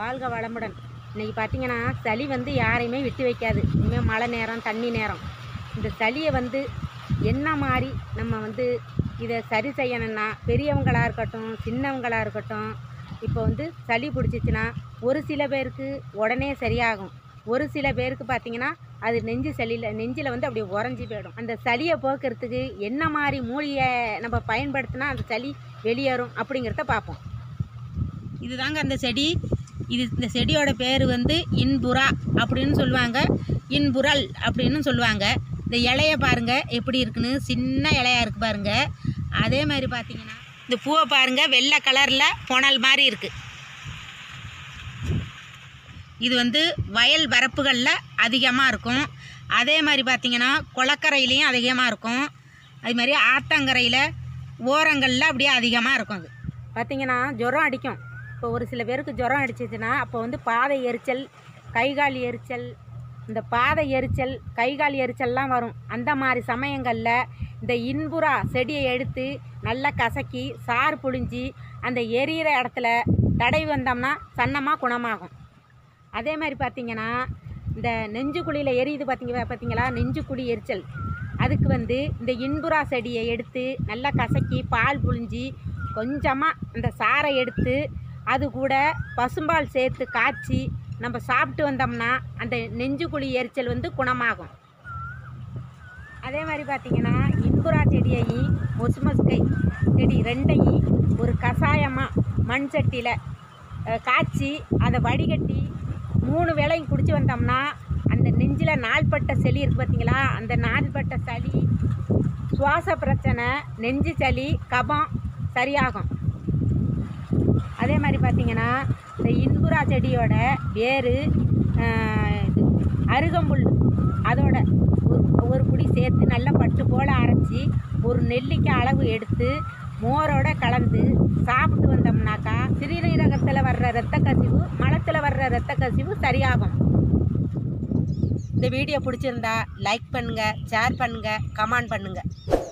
வாழ்க வளமுடன் இன்னைக்கு பார்த்தீங்கன்னா சளி வந்து யாரையுமே விட்டு வைக்காது இனிமேல் மழை நேரம் தண்ணி நேரம் இந்த சளியை வந்து என்ன மாதிரி நம்ம வந்து இதை சரி செய்யணும்னா பெரியவங்களாக இருக்கட்டும் சின்னவங்களாக இருக்கட்டும் இப்போ வந்து சளி பிடிச்சிச்சின்னா ஒரு சில பேருக்கு உடனே சரியாகும் ஒரு சில பேருக்கு பார்த்தீங்கன்னா அது நெஞ்சு சளியில் நெஞ்சில் வந்து அப்படியே உறைஞ்சி போயிடும் அந்த சளியை போக்குறதுக்கு என்ன மாதிரி மூலிகை நம்ம பயன்படுத்தினா அந்த சளி வெளியேறும் அப்படிங்கிறத பார்ப்போம் இதுதாங்க அந்த செடி இது இந்த செடியோட பேர் வந்து இன்புறா அப்படின்னு சொல்லுவாங்க இன்புரல் அப்படின்னு சொல்லுவாங்க இந்த இலைய பாருங்க எப்படி இருக்குன்னு சின்ன இலையா இருக்கு பாருங்க அதே மாதிரி பார்த்தீங்கன்னா இந்த பூவை பாருங்க வெள்ளை கலரில் புனல் மாதிரி இருக்கு இது வந்து வயல் வரப்புகளில் அதிகமாக இருக்கும் அதே மாதிரி பார்த்தீங்கன்னா குளக்கரையிலையும் அதிகமாக இருக்கும் அது மாதிரி ஆத்தங்கரையில் ஓரங்களில் அப்படியே அதிகமாக இருக்கும் அது பார்த்தீங்கன்னா ஜுரம் அடிக்கும் இப்போ ஒரு சில பேருக்கு ஜுரம் அடிச்சிச்சுன்னா அப்போ வந்து பாதை எரிச்சல் கை கால் எரிச்சல் இந்த பாதை எரிச்சல் கை கால் எரிச்சல்லாம் வரும் அந்த மாதிரி சமயங்களில் இந்த இன்புறா செடியை எடுத்து நல்லா கசக்கி சாறு புழிஞ்சி அந்த எரியிற இடத்துல தடவி வந்தோம்னா சன்னமாக குணமாகும் அதே மாதிரி பார்த்தீங்கன்னா இந்த நெஞ்சுக்குழியில் எரியுது பார்த்தீங்க பார்த்தீங்களா நெஞ்சுக்குழி எரிச்சல் அதுக்கு வந்து இந்த இன்புறா செடியை எடுத்து நல்லா கசக்கி பால் புழிஞ்சி கொஞ்சமாக அந்த சாறை எடுத்து அது கூட பசும்பால் சேர்த்து காய்ச்சி நம்ம சாப்பிட்டு வந்தோம்னா அந்த நெஞ்சுக்குழி எரிச்சல் வந்து குணமாகும் அதே மாதிரி பார்த்தீங்கன்னா இன்புறா செடியையும் மொசுமஸ்கை செடி ரெண்டையும் ஒரு கஷாயமாக மண் சட்டியில் அஹ், காய்ச்சி அதை வடிகட்டி மூணு வேளையும் குடிச்சு வந்தோம்னா அந்த நெஞ்சில் நாள்பட்ட சளி இருக்குது பார்த்தீங்களா அந்த நாள்பட்ட சளி சுவாச பிரச்சனை நெஞ்சு சளி கபம் சரியாகும் அதே மாதிரி பார்த்தீங்கன்னா இந்த இன்புறா செடியோட வேறு ஆஹ், இது அருகம்புல் அதோட ஒரு ஒரு குடி சேர்த்து நல்லா பட்டு போல் அரைச்சி ஒரு நெல்லிக்காய் அளவு எடுத்து மோரோட கலந்து சாப்பிட்டு வந்தோம்னாக்கா சிறுநீரகத்தில் வர்ற இரத்த கசிவு மலத்தில் வர்ற இரத்த கசிவு சரியாகும் இந்த வீடியோ பிடிச்சிருந்தா லைக் பண்ணுங்கள் ஷேர் பண்ணுங்கள் கமெண்ட் பண்ணுங்கள்